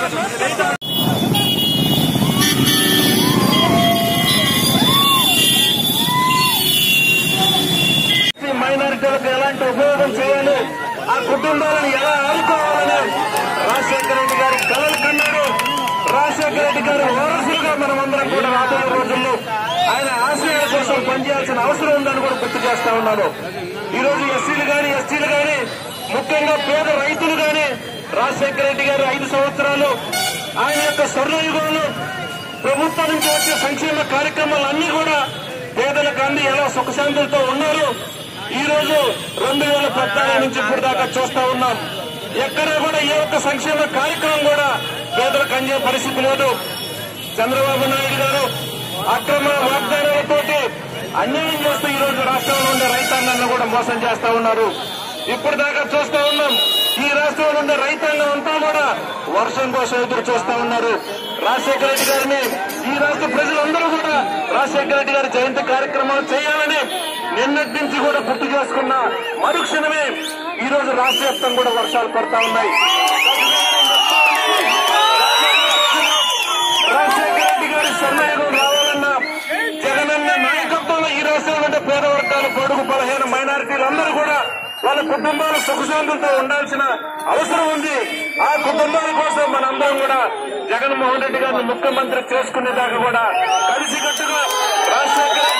మైనారిటీలకు ఎలాంటి ఉపయోగం చేయాలి ఆ కుటుంబాలను ఎలా ఆదుకోవాలని రాజశేఖర రెడ్డి గారి కలలు కన్నారు రాజశేఖర రెడ్డి గారి వారసులుగా మనమందరం కూడా రాబోయే రోజుల్లో ఆయన ఆశయాల కోసం పనిచేయాల్సిన అవసరం ఉందని కూడా గుర్తు చేస్తా ఉన్నాను ఈ రోజు ఎస్సీలు గాని ఎస్టీలు గాని ముఖ్యంగా పేద రైతులు గాని రాజశేఖర రెడ్డి గారు ఐదు సంవత్సరాలు ఆయన యొక్క స్వర్ణయుగంలో ప్రభుత్వం నుంచి వచ్చే సంక్షేమ కార్యక్రమాలన్నీ కూడా పేదలకు అంది ఎలా సుఖశాంతులతో ఉన్నారు ఈ రోజు రెండు వేల పద్నాలుగు నుంచి ఇప్పుడు దాకా చూస్తా ఉన్నాం ఎక్కడా కూడా ఏ ఒక్క సంక్షేమ కార్యక్రమం కూడా పేదలకు అందే పరిస్థితి లేదు చంద్రబాబు నాయుడు గారు అక్రమ వాగ్దానాలతోటి అన్యాయం చేస్తూ ఈ రోజు రాష్ట్రంలో ఉండే రైతాంగాన్ని కూడా మోసం చేస్తా ఉన్నారు ఇప్పుడు దాకా చూస్తా ఉన్నాం ఈ రాష్ట్రంలో ఉండే రైతాంగం అంతా కూడా వర్షం కోసం ఎదురు చూస్తా ఉన్నారు రాజశేఖర రెడ్డి గారిని ఈ రాష్ట్ర ప్రజలందరూ కూడా రాజశేఖర రెడ్డి గారి జయంతి కార్యక్రమాలు చేయాలని నిన్నటి నుంచి కూడా గుర్తు చేసుకున్న మరుక్షణమే ఈ రోజు రాష్ట్ర వ్యాప్తంగా కూడా వర్షాలు పడతా ఉన్నాయి రాజశేఖర రెడ్డి గారి స్వర్ణయుగం రావాలన్నా జగనన్న నాయకత్వంలో ఈ రాష్ట్రంలో ఉండే పేద వర్గాలు పొడుగు బలహీన మైనారిటీలు అందరూ కూడా వాళ్ళ కుటుంబాలు సుఖశాంతులతో ఉండాల్సిన అవసరం ఉంది ఆ కుటుంబాల కోసం మనందరం కూడా జగన్మోహన్ రెడ్డి గారిని ముఖ్యమంత్రి చేసుకునేదాకా కూడా కలిసికట్టుగా రాజశేఖర